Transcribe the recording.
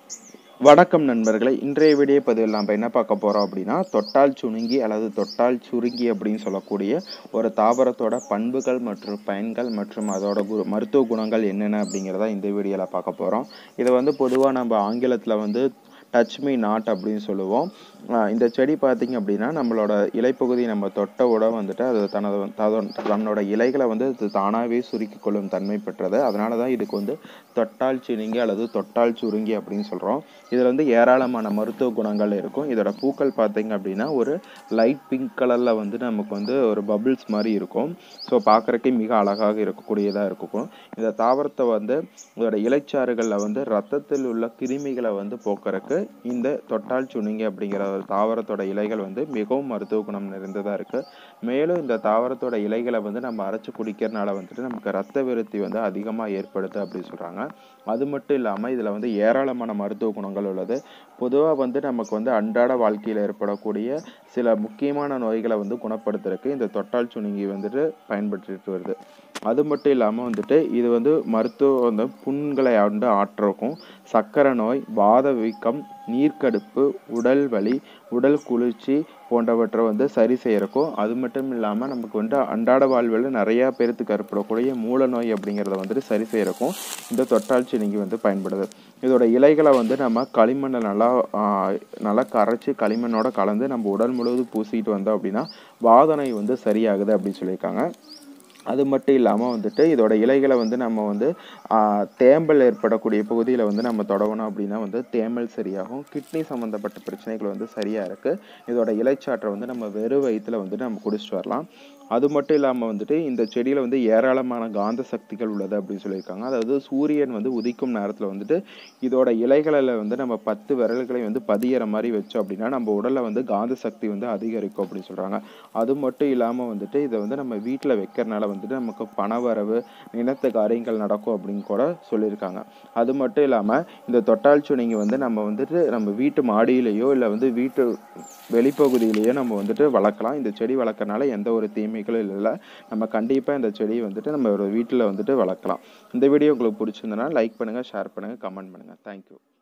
வணக்கம் நண்பர்களே இன்றைய வீடியோ பதிவில் நாம் என்ன பார்க்க போகிறோம் அப்படின்னா தொட்டால் சுணுங்கி அல்லது தொட்டால் சுருங்கி அப்படின்னு சொல்லக்கூடிய ஒரு தாவரத்தோட பண்புகள் மற்றும் பயன்கள் மற்றும் அதோட கு மருத்துவ குணங்கள் என்னென்ன அப்படிங்கிறத இந்த வீடியோவில் பார்க்க போகிறோம் இதை வந்து பொதுவாக நம்ம ஆங்கிலத்தில் வந்து டச் மீ நாட் அப்படின்னு சொல்லுவோம் ஆஹ் இந்த செடி பார்த்தீங்க அப்படின்னா நம்மளோட இலைப்பகுதி நம்ம தொட்ட உட வந்துட்டு அது தனது ததோ- தன்னோட இலைகளை வந்து அது தானாகவே சுருக்கிக் கொள்ளும் தன்மை பெற்றது அதனால தான் இதுக்கு வந்து தொட்டால் சினுங்கி அல்லது தொட்டால் சுருங்கி அப்படின்னு சொல்கிறோம் இதில் வந்து ஏராளமான மருத்துவ குணங்கள் இருக்கும் இதோட பூக்கள் பார்த்தீங்க அப்படின்னா ஒரு லைட் பிங்க் கலரில் வந்து நமக்கு வந்து ஒரு பபிள்ஸ் மாதிரி இருக்கும் ஸோ பார்க்குறக்கே மிக அழகாக இருக்கக்கூடியதாக இருக்கும் இந்த தாவரத்தை வந்து இதோட இலைச்சாறுகளில் வந்து ரத்தத்தில் உள்ள கிருமிகளை வந்து போக்குறதுக்கு இந்த தொட்டால் சுணுங்கி அப்படிங்கிற ஒரு தாவரத்தோட இலைகள் வந்து மிகவும் மருத்துவ குணம் நிறைந்ததாக இருக்குது மேலும் இந்த தாவரத்தோட இலைகளை வந்து நம்ம அரைச்சு குடிக்கிறனால வந்துட்டு நமக்கு ரத்த விருத்தி வந்து அதிகமாக ஏற்படுது அப்படின்னு சொல்கிறாங்க அது மட்டும் இல்லாமல் இதில் வந்து ஏராளமான மருத்துவ குணங்கள் உள்ளது பொதுவாக வந்து நமக்கு வந்து அன்றாட வாழ்க்கையில் ஏற்படக்கூடிய சில முக்கியமான நோய்களை வந்து குணப்படுத்துறதுக்கு இந்த தொட்டால் சுணுங்கி வந்துட்டு பயன்படுத்திட்டு வருது அது மட்டும் இல்லாமல் வந்துட்டு இது வந்து மருத்துவ வந்து புண்களை வந்து ஆற்றுறக்கும் சக்கரை நோய் வாத வீக்கம் நீர்க்கடுப்பு உடல் வலி உடல் குளிர்ச்சி போன்றவற்றை வந்து சரி செய்யறக்கும் அது மட்டும் இல்லாமல் நமக்கு வந்து அன்றாட வாழ்வில் நிறையா பேருக்கு ஏற்படக்கூடிய மூல நோய் அப்படிங்கிறத வந்துட்டு சரி செய்யறக்கும் இந்த தொட்டால் சினிங்கி வந்து பயன்படுது இதோட இலைகளை வந்து நம்ம களிமண்ணை நல்லா ஆஹ், நல்லா கரைச்சி களிமண்ணோட கலந்து நம்ம உடல் முழுவதும் பூசிக்கிட்டு வந்தோம் அப்படின்னா வாதனை வந்து சரியாகுது அப்படின்னு சொல்லியிருக்காங்க அது மட்டும் இல்லாமல் வந்துட்டு இதோட இலைகளை வந்து நம்ம வந்து ஆஹ், தேம்பல் ஏற்படக்கூடிய பகுதியில் வந்து நம்ம தொடங்கணும் அப்படின்னா வந்து தேமல் சரியாகும் கிட்னி சம்மந்தப்பட்ட பிரச்சனைகள் வந்து சரியாக இருக்குது இதோட இலைச்சாற்றை வந்து நம்ம வெறும் வயிற்றுல வந்து நம்ம குடிச்சிட்டு வரலாம் அது மட்டும் இல்லாமல் வந்துட்டு இந்த செடியில் வந்து ஏராளமான காந்த சக்திகள் உள்ளது அப்படின்னு சொல்லியிருக்காங்க அதாவது சூரியன் வந்து உதிக்கும் நேரத்தில் வந்துட்டு இதோட இலைகளில் வந்து நம்ம பத்து விரல்களை வந்து பதியிற மாதிரி வச்சோம் அப்படின்னா நம்ம உடலில் வந்து காந்த சக்தி வந்து அதிகரிக்கும் அப்படின்னு சொல்கிறாங்க அது மட்டும் இல்லாமல் வந்துட்டு இதை வந்து நம்ம வீட்டில் வைக்கிறனால வந்துட்டு நமக்கு பணவரவு நினைத்த காரியங்கள் நடக்கும் அப்படின்னு கூட சொல்லியிருக்காங்க அது மட்டும் இல்லாமல் இந்த தொட்டால் சுனிங்கி வந்து நம்ம வந்துட்டு நம்ம வீட்டு மாடியிலேயோ இல்லை வந்து வீட்டு வெளிப்பகுதியிலேயோ நம்ம வந்துட்டு வளர்க்கலாம் இந்த செடி வளர்க்கறனால எந்த ஒரு தீமைகளும் இல்லை நம்ம கண்டிப்பாக இந்த செடி வந்துட்டு நம்ம ஒரு வீட்டில் வந்துட்டு வளர்க்கலாம் இந்த வீடியோ உங்களுக்கு பிடிச்சிருந்தனா லைக் பண்ணுங்கள் ஷேர் பண்ணுங்கள் கமெண்ட் பண்ணுங்கள் தேங்க்யூ